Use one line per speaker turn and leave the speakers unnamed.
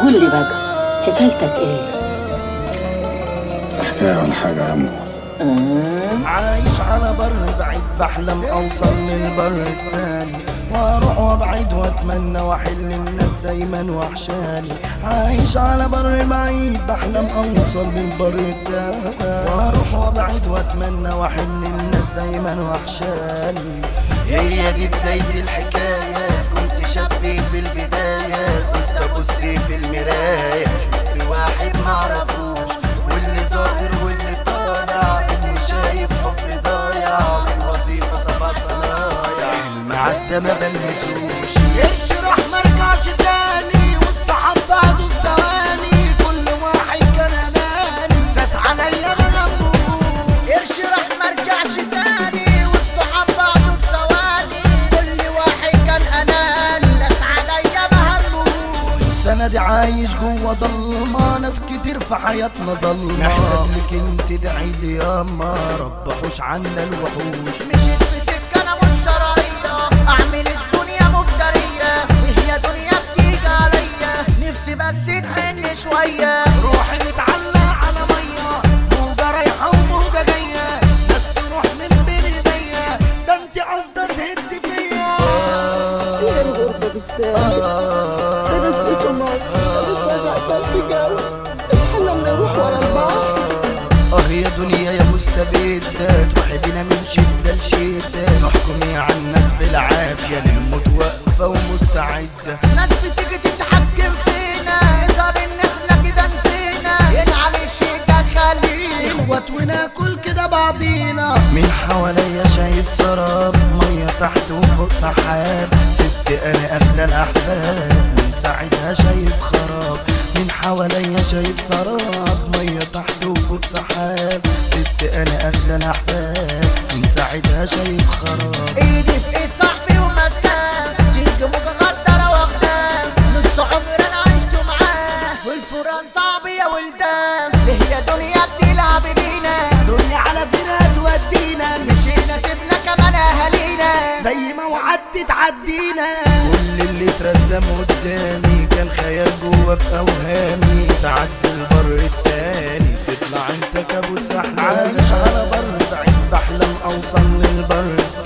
قول لي بقى حكايتك ايه
حكاية ولا حاجة يا أمه
عايش على بر بعيد بحلم اوصل للبر التاني واروح وابعد واتمنى واحل الناس دايما وحشاني عايش على بر بعيد بحلم اوصل للبر التاني واروح وابعد واتمنى واحل الناس دايما وحشاني هي دي بداية الحكاية كنت شابي في البداية كنت ابص في المراية شفت واحد معرفوش واللي ظاهر واللي طالع اني شايف حب ضايع الوظيفة سبع صنايع المعدة ما بلمسوش اشرح مرجعش تاني والصحاب بعده في ثواني كل واحد كان اناني بس عليا ما غموش
اشرح مرجعش تاني والصحاب بعده في ثواني كل واحد كان اناني ناس عليا ما هموش
سندي عايش جوه ضلمة ناس كتير في حياتنا ظلمة محتاج لك انت ادعي لي ياما رب حوش عنا الوحوش
مشيت في سكة انا مش شرعية اعمل الدنيا مفترية وهي دنيا بتيجي عليا نفسي بس تحن شوية
روحي متعلقة على مية موجة رايحة وموجة جاية ناس تروح من بين ايديا ده انت قصدك تهد فيا
هي الغربة بالساهل ده نزلته مصر بتوجع قلبي قوي ايش حنا بنروح ورا البحر
اه يا دنيا يا مستبدة تروحي بينا من شدة لشدة تحكمي على الناس بالعافية للموت واقفة ومستعدة
ناس بتيجي تتحكم فينا يظهر ان احنا كده نسينا ينعل الشيء ده خليه
اخوات وناكل كده بعضينا من حواليا شايف سراب مية تحت وفوق سحاب ست انا اغلى الاحباب من ساعتها شايف خراب من حواليا شايف سراب مية تحت وفوق سحاب ست انا اغلى الاحباب من ساعتها شايف خراب
ايدي في ايد صاحبي ومسكان تيجي متغدرة واخدان نص عمر انا عشت معاه والفران صعب يا ولدان هي دنيا بتلعب بينا
دنيا على فينا تودينا
مشينا سيبنا كمان اهالينا
زي ما وعدت تعدينا كل اللي اترسم قدامي كان خيال جوه في اوهامي تعدي البر التاني تطلع انت كابوس احلامي عايش على بر بعيد بحلم اوصل للبر